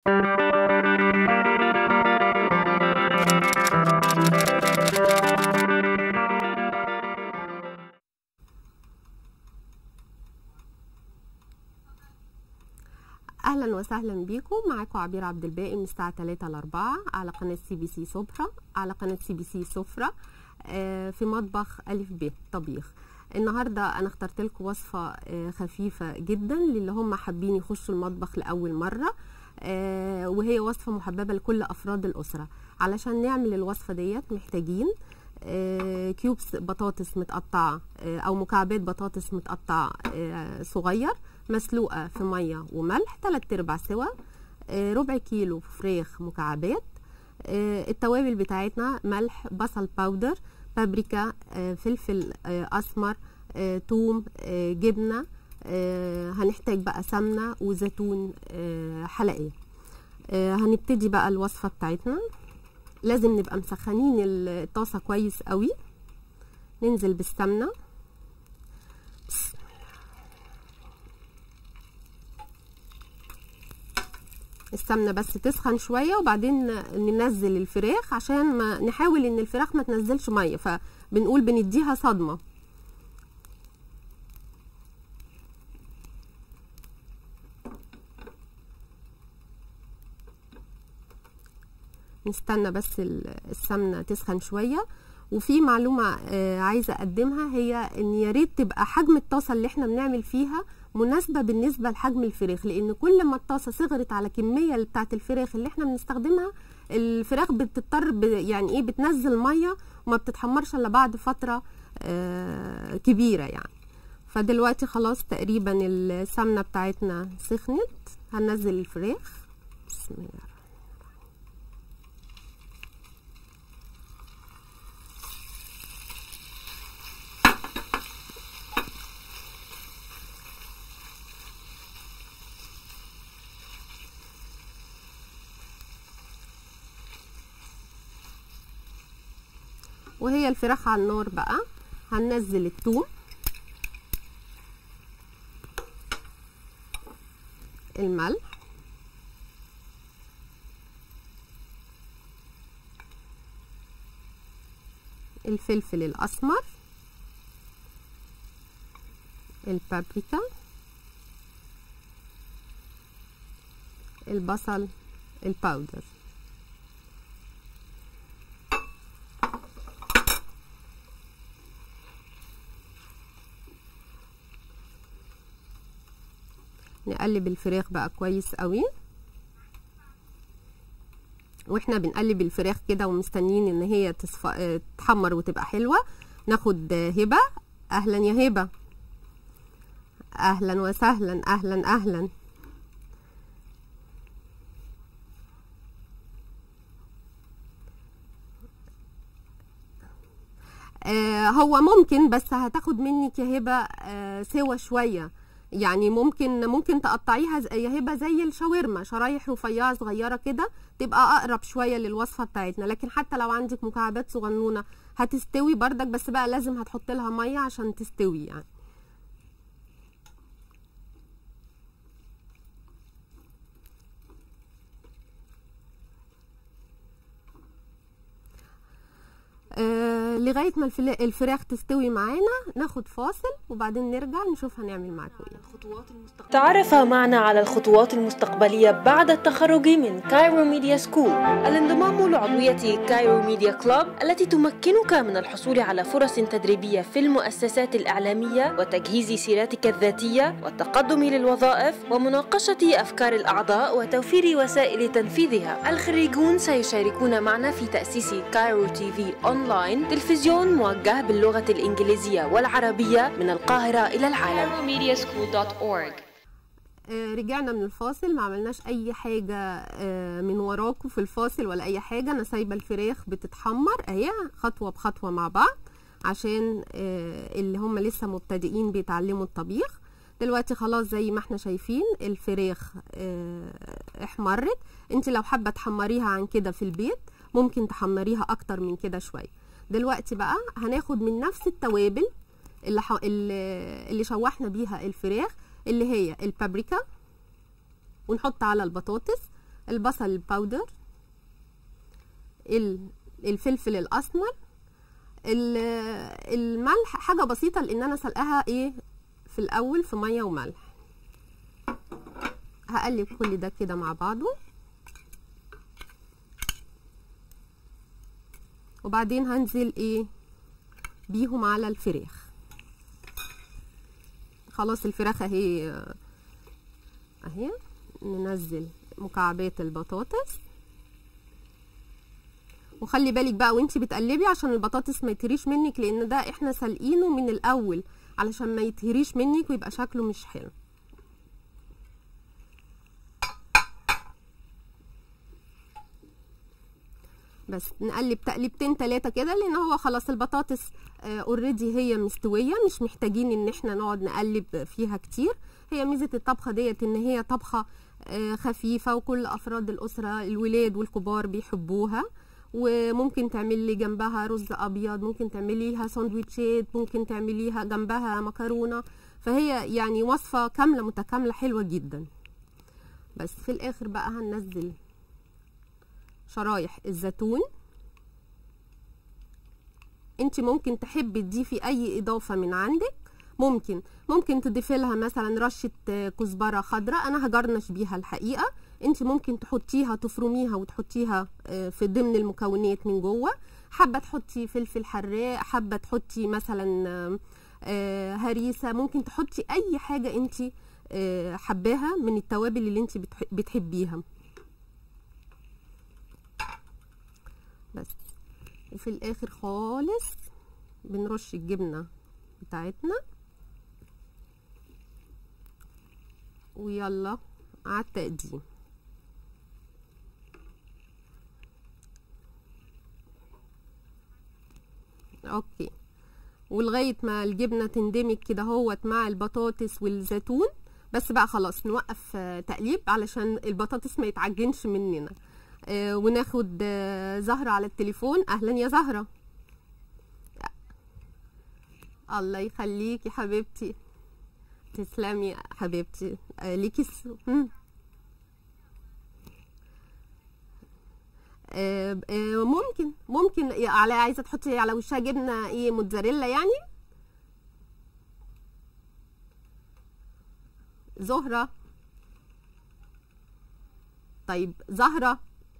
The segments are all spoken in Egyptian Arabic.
اهلا وسهلا بيكم معاكم عبير عبد الباقي من الساعه 3 ل 4 على قناه سي بي سي سفره على قناه سي بي سي سفره آه، في مطبخ الف ب طبيخ النهارده انا اخترت لكم وصفه آه، خفيفه جدا للي هم حابين يخشوا المطبخ لاول مره آه، وهي وصفه محببه لكل افراد الاسره علشان نعمل الوصفه ديت محتاجين آه، كيوبس بطاطس متقطعه آه، او مكعبات بطاطس متقطعه آه، صغير مسلوقه في ميه وملح 3 ارباع سوا آه، ربع كيلو فراخ مكعبات آه، التوابل بتاعتنا ملح بصل باودر بابريكا آه، فلفل آه، اسمر آه، توم آه، جبنه آه، هنحتاج بقى سمنه وزيتون آه، حلقيه آه، هنبتدي بقى الوصفه بتاعتنا لازم نبقى مسخنين الطاسه كويس قوي ننزل بالسمنه السمنه بس تسخن شويه وبعدين ننزل الفراخ عشان ما نحاول ان الفراخ ما تنزلش ميه فبنقول بنديها صدمه نستنى بس السمنه تسخن شويه وفي معلومه آه عايزه اقدمها هي ان يا ريت تبقى حجم الطاسه اللي احنا بنعمل فيها مناسبه بالنسبه لحجم الفراخ لان كل ما الطاسه صغرت على الكميه اللي بتاعت الفراخ اللي احنا بنستخدمها الفراخ بتضطر ب- يعني ايه بتنزل ميه وما بتتحمرش الا بعد فتره آه كبيره يعني فدلوقتي خلاص تقريبا السمنه بتاعتنا سخنت هننزل الفراخ بسم الله وهي الفراخ على النار بقى هننزل الثوم الملح الفلفل الاسمر البابريكا البصل الباودر نقلب الفراخ بقى كويس قوي واحنا بنقلب الفراخ كده ومستنيين ان هي تصف... اه تحمر وتبقى حلوه ناخد هبه اهلا يا هبه اهلا وسهلا اهلا اهلا آه هو ممكن بس هتاخد منك يا هبه آه سوا شويه يعني ممكن ممكن تقطعيها ز- يا هبه زي الشاورما شرايح رفيعه صغيره كده تبقى اقرب شويه للوصفه بتاعتنا لكن حتى لو عندك مكعبات صغنونه هتستوي بردك بس بقى لازم هتحط لها ميه عشان تستوي يعني آه لغايه ما الفلا- الفراخ تستوي معانا ناخد فاصل وبعدين نرجع نشوف هنعمل معاكم ايه تعرف معنا على الخطوات المستقبلية بعد التخرج من كايرو ميديا سكول الانضمام لعضوية كايرو ميديا كلوب التي تمكنك من الحصول على فرص تدريبية في المؤسسات الإعلامية وتجهيز سيرتك الذاتية والتقدم للوظائف ومناقشة أفكار الأعضاء وتوفير وسائل تنفيذها الخريجون سيشاركون معنا في تأسيس كايرو تي في أونلاين تلفزيون موجه باللغة الإنجليزية والعربية من القاهرة إلى العالم cairomediaschool.org آه، رجعنا من الفاصل ما عملناش اي حاجه آه، من وراكم في الفاصل ولا اي حاجه انا سايبه الفراخ بتتحمر اهي خطوه بخطوه مع بعض عشان آه، اللي هم لسه مبتدئين بيتعلموا الطبيخ دلوقتي خلاص زي ما احنا شايفين الفراخ آه، احمرت انت لو حابه تحمريها عن كده في البيت ممكن تحمريها اكتر من كده شويه دلوقتي بقى هناخد من نفس التوابل اللي ح... اللي اللي شوحنا بيها الفراخ اللي هي البابريكا ونحط على البطاطس البصل الباودر ال- الفلفل الاسمر ال- الملح حاجه بسيطه لان انا سلقاها ايه في الاول في ميه وملح هقلب كل ده كده مع بعضه وبعدين هنزل ايه بيهم على الفراخ خلاص الفراخ اهي اهي ننزل مكعبات البطاطس وخلي بالك بقى وانتي بتقلبي عشان البطاطس ما يتهريش منك لان ده احنا سالقينه من الاول علشان ما يتهريش منك ويبقى شكله مش حلو بس نقلب تقليبتين تلاتة كده لان هو خلاص البطاطس اوريدي هي مستوية مش محتاجين ان احنا نقعد نقلب فيها كتير هي ميزة الطبخة ديت ان هي طبخة آه، خفيفة وكل افراد الاسرة الولاد والكبار بيحبوها وممكن تعملي جنبها رز ابيض ممكن تعمليها ساندويتشات ممكن تعمليها جنبها مكرونة فهي يعني وصفة كاملة متكاملة حلوة جدا بس في الاخر بقى هننزل شرايح الزيتون انت ممكن تحبي تضيفي اي اضافه من عندك ممكن ممكن تضيفي لها مثلا رشه آه، كزبره خضراء انا هجرنش بيها الحقيقه انت ممكن تحطيها تفرميها وتحطيها آه، في ضمن المكونات من جوه حابه تحطي فلفل حراق حابه تحطي مثلا آه، آه، هريسه ممكن تحطي اي حاجه انت آه، حباها من التوابل اللي انت بتح- بتحبيها بس وفي الاخر خالص بنرش الجبنه بتاعتنا ويلا على التقديم اوكي ولغايه ما الجبنه تندمج كده هوت مع البطاطس والزيتون بس بقى خلاص نوقف آه، تقليب علشان البطاطس ما يتعجنش مننا آه، وناخد آه، زهرة على التليفون اهلا يا زهرة الله يخليكي حبيبتي تسلمي يا حبيبتي آه، ليكي س... مم. آه، آه، ممكن ممكن على عايزه تحطي على وشها جبنه ايه موتزاريلا يعني زهره طيب زهره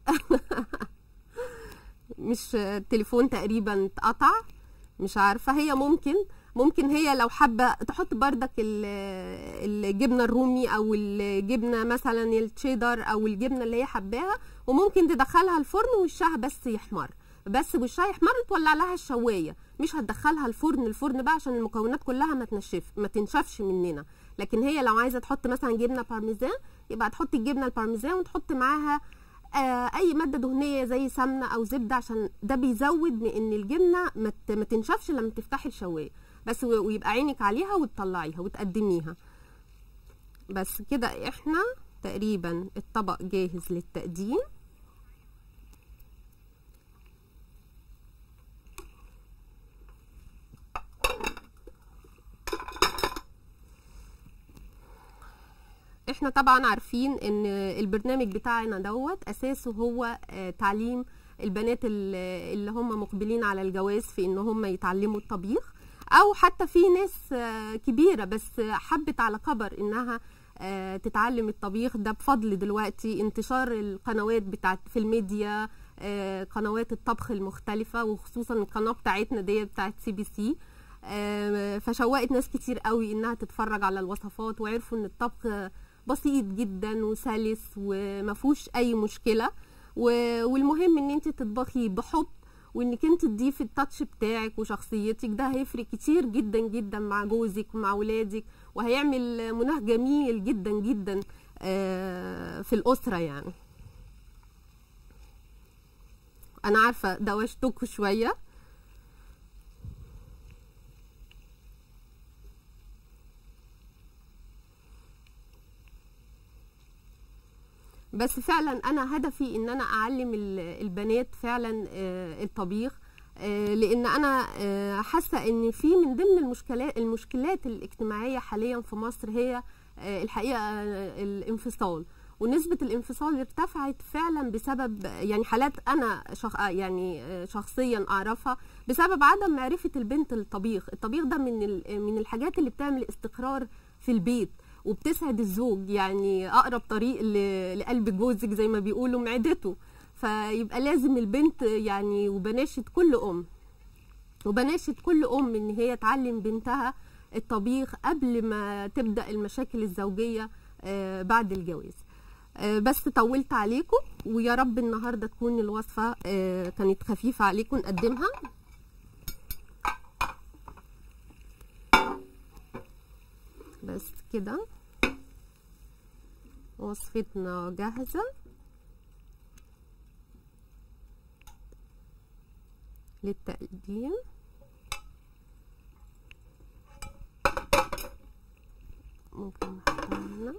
مش التليفون تقريبا اتقطع مش عارفه هي ممكن ممكن هي لو حابه تحط بردك ال- الجبنه الرومي او الجبنه مثلا التشيدر او الجبنه اللي هي حباها وممكن تدخلها الفرن وشها بس يحمر بس وشها يحمر تولع لها الشوايه مش هتدخلها الفرن الفرن بقى عشان المكونات كلها ما تنشف ما تنشفش مننا لكن هي لو عايزه تحط مثلا جبنه بارميزان يبقى تحطي الجبنه البارميزان وتحط معاها آه، اي ماده دهنيه زي سمنه او زبده عشان ده بيزود من ان الجبنه ما ت- ما تنشفش لما تفتحي الشوايه بس و- ويبقى عينك عليها وتطلعيها وتقدميها بس كده احنا تقريبا الطبق جاهز للتقديم احنا طبعا عارفين ان البرنامج بتاعنا دوت اساسه هو آه، تعليم البنات ال- اللي هم مقبلين على الجواز في ان هم يتعلموا الطبيخ او حتى في ناس آه، كبيره بس حبت على كبر انها آه، تتعلم الطبيخ ده بفضل دلوقتي انتشار القنوات بتاعت في الميديا آه، قنوات الطبخ المختلفه وخصوصا القناه بتاعتنا دي بتاعت سي بي سي آه، فشوقت ناس كتير قوي انها تتفرج على الوصفات وعرفوا ان الطبخ بسيط جدا وسلس ومفهوش اي مشكله و- والمهم ان انت تطبخي بحب وانك انت تضيفي التاتش بتاعك وشخصيتك ده هيفرق كتير جدا جدا مع جوزك ومع ولادك وهيعمل مناخ جميل جدا جدا آه، في الاسره يعني انا عارفه دوشتكوا شويه بس فعلا انا هدفي ان انا اعلم ال- البنات فعلا آه، الطبيخ آه، لان انا آه، حاسه ان في من ضمن المشكلات المشكلات الاجتماعيه حاليا في مصر هي آه، الحقيقه آه، الانفصال ونسبة الانفصال ارتفعت فعلا بسبب يعني حالات أنا شخ يعني شخصيا أعرفها بسبب عدم معرفة البنت الطبيخ الطبيخ ده من ال- من الحاجات اللي بتعمل استقرار في البيت وبتسعد الزوج يعني أقرب طريق ل- لقلب جوزك زي ما بيقولوا معدته فيبقى لازم البنت يعني وبناشد كل أم وبناشد كل ام ان هي تعلم بنتها الطبيخ قبل ما تبدا المشاكل الزوجيه آه، بعد الجواز آه، بس طولت عليكم ويا رب النهارده تكون الوصفه آه، كانت خفيفه عليكم نقدمها بس كده وصفتنا جاهزه للتقديم ممكن نحطها هنا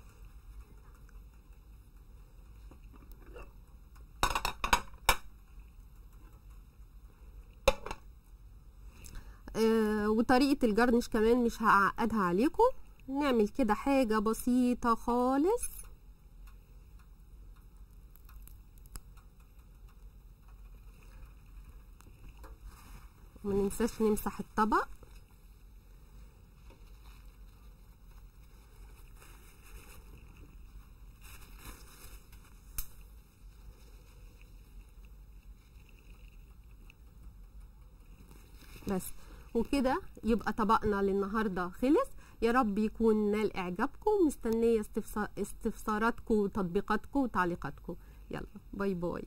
آه وطريقة الجرنش كمان مش هعقدها عليكم نعمل كده حاجة بسيطة خالص وما ننساش نمسح الطبق بس وكده يبقى طبقنا للنهارده خلص يا رب يكون نال اعجابكم مستنيه استفسار استفساراتكم وتطبيقاتكم وتعليقاتكم يلا باي باي